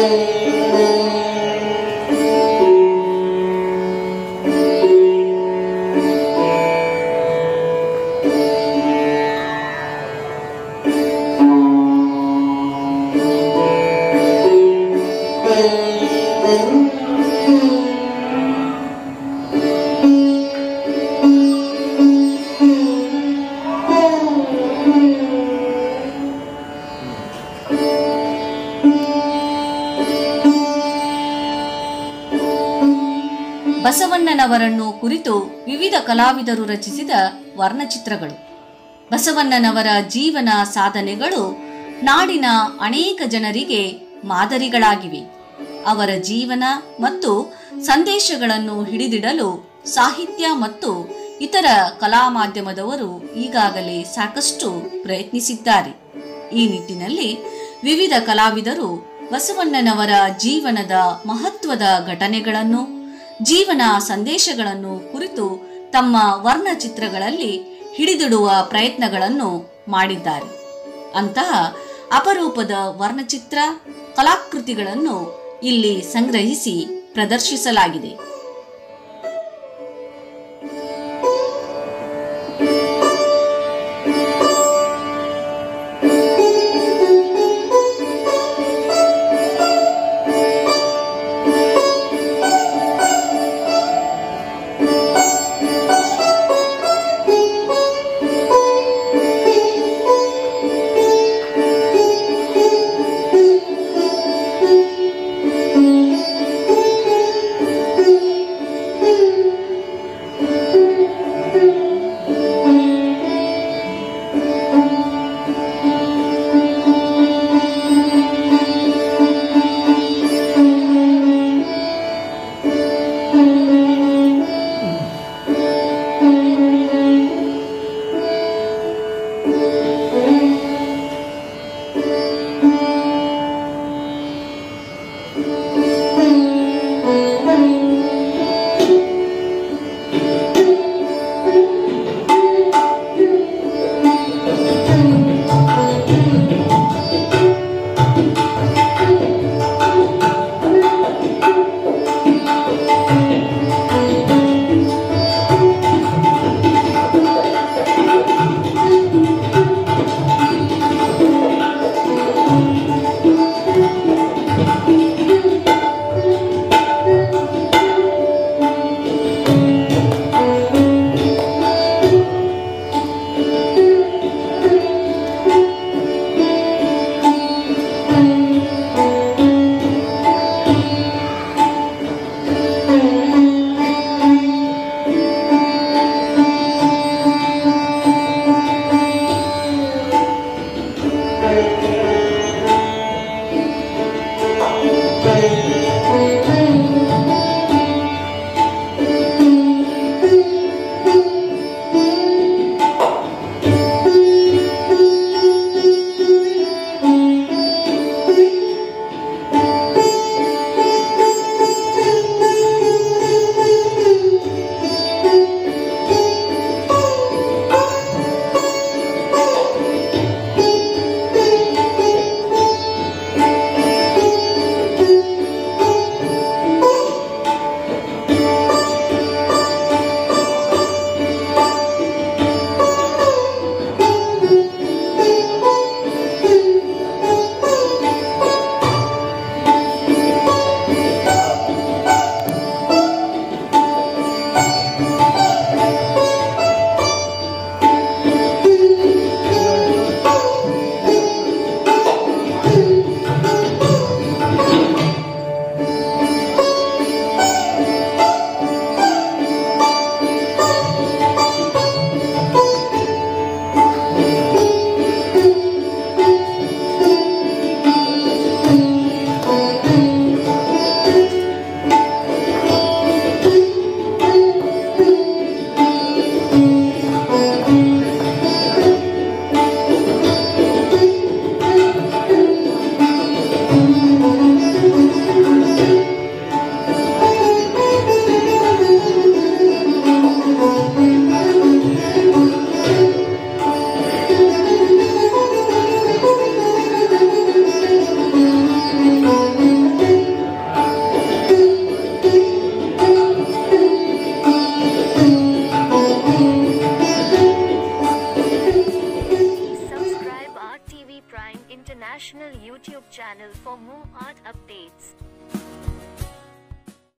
ಬಸವಣ್ಣನವರನ್ನು ಕುರಿತು ವಿವಿಧ ಕಲಾವಿದರು ರಚಿಸಿದ ವರ್ಣಚಿತ್ರಗಳು ಬಸವಣ್ಣನವರ ಜೀವನ ಸಾಧನೆಗಳು ನಾಡಿನ ಅನೇಕ ಜನರಿಗೆ ಮಾದರಿಗಳಾಗಿವೆ ಅವರ ಜೀವನ ಮತ್ತು ಸಂದೇಶಗಳನ್ನು ಹಿಡಿದಿಡಲು ಸಾಹಿತ್ಯ ಮತ್ತು ಇತರ ಕಲಾ ಮಾಧ್ಯಮದವರು ಈಗಾಗಲೇ ಸಾಕಷ್ಟು ಪ್ರಯತ್ನಿಸಿದ್ದಾರೆ ಈ ನಿಟ್ಟಿನಲ್ಲಿ ವಿವಿಧ ಕಲಾವಿದರು ಬಸವಣ್ಣನವರ ಜೀವನದ ಮಹತ್ವದ ಘಟನೆಗಳನ್ನು ಜೀವನ ಸಂದೇಶಗಳನ್ನು ಕುರಿತು ತಮ್ಮ ವರ್ಣಚಿತ್ರಗಳಲ್ಲಿ ಹಿಡಿದಿಡುವ ಪ್ರಯತ್ನಗಳನ್ನು ಮಾಡಿದ್ದಾರೆ ಅಂತಹ ಅಪರೂಪದ ವರ್ಣಚಿತ್ರ ಕಲಾಕೃತಿಗಳನ್ನು ಇಲ್ಲಿ ಸಂಗ್ರಹಿಸಿ ಪ್ರದರ್ಶಿಸಲಾಗಿದೆ International YouTube channel for more art updates.